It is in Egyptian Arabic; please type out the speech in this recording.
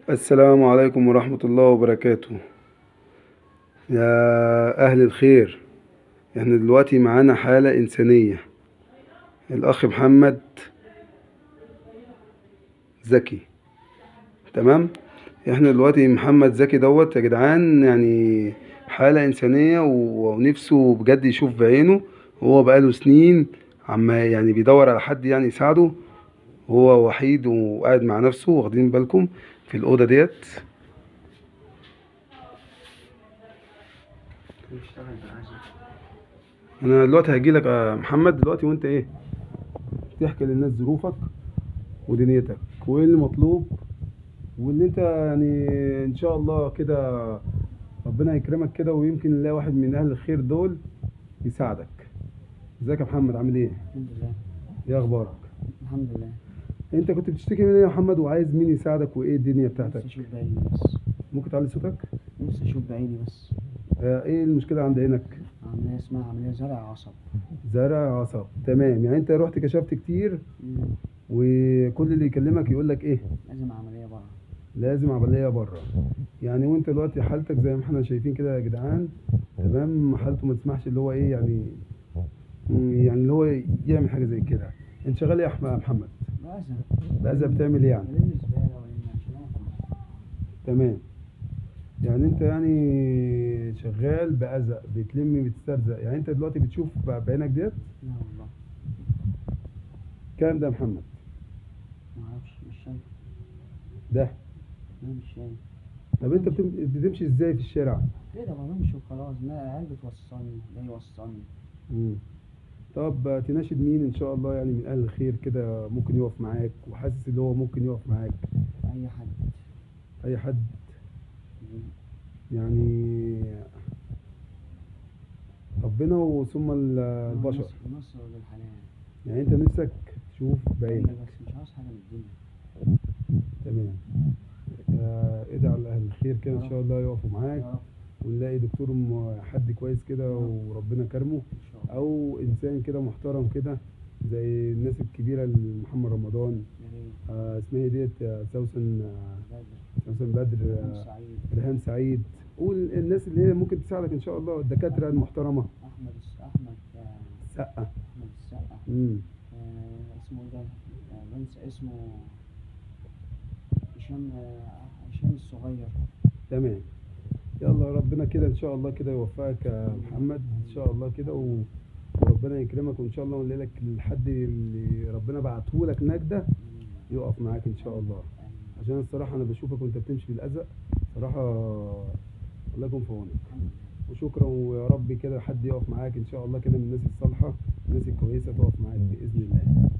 السلام عليكم ورحمة الله وبركاته يا أهل الخير احنا دلوقتي معانا حالة إنسانية الأخ محمد زكي تمام احنا دلوقتي محمد زكي دوت يا جدعان يعني حالة إنسانية و- ونفسه بجد يشوف بعينه هو بقاله سنين عم يعني بيدور على حد يعني يساعده هو وحيد وقاعد مع نفسه واخدين بالكم في الأوضة ديت انا دلوقتي هجي لك يا محمد دلوقتي وانت ايه تحكي للناس ظروفك ودنيتك وايه اللي مطلوب واللي انت يعني ان شاء الله كده ربنا يكرمك كده ويمكن نلاقي واحد من اهل الخير دول يساعدك ازيك يا محمد عامل ايه الحمد لله ايه اخبارك الحمد لله انت كنت بتشتكي من ايه يا محمد وعايز مين يساعدك وايه الدنيا نفسي بتاعتك اشوف بعيني بس ممكن تعلي صوتك نفسي اشوف بعيني بس آه، ايه المشكله عند عينك عملية اسمها عملية زرع عصب زرع عصب تمام يعني انت رحت كشفت كتير مم. وكل اللي يكلمك يقول لك ايه لازم عملية بره لازم عمليه بره يعني وانت دلوقتي حالتك زي ما احنا شايفين كده يا جدعان تمام حالته ما تسمحش اللي هو ايه يعني مم، يعني اللي هو يعمل حاجه زي كده انت شغال ايه يا أحمد- يا محمد بأذى بأذى بتعمل ايه يعني بلم زبالة ولم عشان آكل تمام يعني انت يعني شغال بأذى بتلم بتسترزق يعني انت دلوقتي بتشوف ب- بعينك ديت لا والله كام ده يا محمد معرفش مش شايف ده لا مش شايف طب انت بتم- بتمشي ازاي في الشارع كده بمشي وخلاص ما العيال بتوصلني ده يوصلني مم. طب تناشد مين ان شاء الله يعني من اهل الخير كده ممكن يقف معاك وحاسس ان هو ممكن يقف معاك أي حد اي حد يعني ربنا وثم ال- البشر مصر مصر للحلال يعني انت نفسك تشوف بعينك أيوة بس مش عاوز حاجة من الدنيا تمام آه، ادعي لاهل الخير كده ان شاء الله يقفوا معاك يا رب ونلاقي دكتور م- حد كويس كده وربنا كرمه إن شاء الله او انسان كده محترم كده زي الناس الكبيره اللي محمد رمضان يا ريت آه، اسمها ايه ديت آه، سوسن آه، بدر سوسن بدر أنا آه، سعيد ريهام سعيد قول الناس اللي هي ممكن تساعدك ان شاء الله الدكاتره المحترمه أحمد الس- أحمد آه، سقه أحمد السقا امم آه، اسمه ايه ده؟ آه، بنسى اسمه هشام آه، هشام الصغير تمام يلا ربنا كده ان شاء الله كده يوفقك يا محمد ان شاء الله كده و... وربنا يكرمك وان شاء الله ونلاقي لك الحد اللي ربنا بعته لك نجده يقف معاك ان شاء الله عشان الصراحه انا بشوفك وانت بتمشي بالازق صراحه الله يكون في عونك وشكرا ويا رب كده حد يقف معاك ان شاء الله كده من الناس الصالحه الناس الكويسه تقف معاك باذن الله